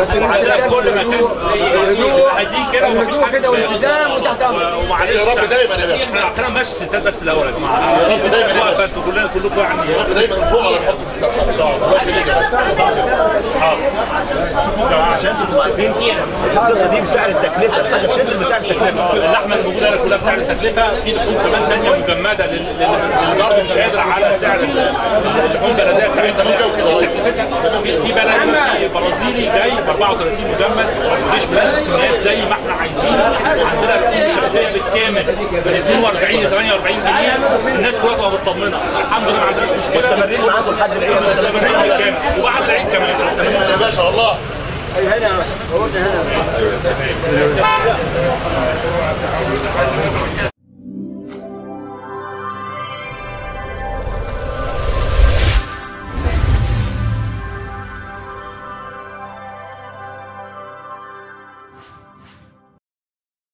بس عندنا في كل مكان الهدوء هديك كده ومفيش الهدوء حاجه كده والالتزام وتحت امر ومعلش يا رب دايما يا باشا. احنا عندنا ماشي ستات بس الاول يا جماعه يا رب دايما يا باشا. انتوا كلنا كلكم يعني يا رب دايما فوق على نحط في السقف ان شاء الله الله يخليك يا باشا. عشان تبقوا عارفين القصه دي بسعر التكلفه الحاجه بتنزل بسعر التكلفه اللحمه الموجوده هنا كلها بسعر التكلفه في لحوم كمان ثانيه مجمده لل- لل- اللي برضه مش قادر على سعر ال- اللحوم البلديه بتاعتها في في بلد في برازيلي جاي ب 34 مجمد مش بنفس كميات زي ما احنا عايزين عندنا لحوم شفافيه بالكامل من 42 ل 48 جنيه الناس كلها تبقى مطمنه الحمد لله ما عندناش مشكله مستمرين معاكم لحد العيد مستمرين بالكامل وبعد العيد كمان مستمرين يا باشا الله هنا قلنا هنا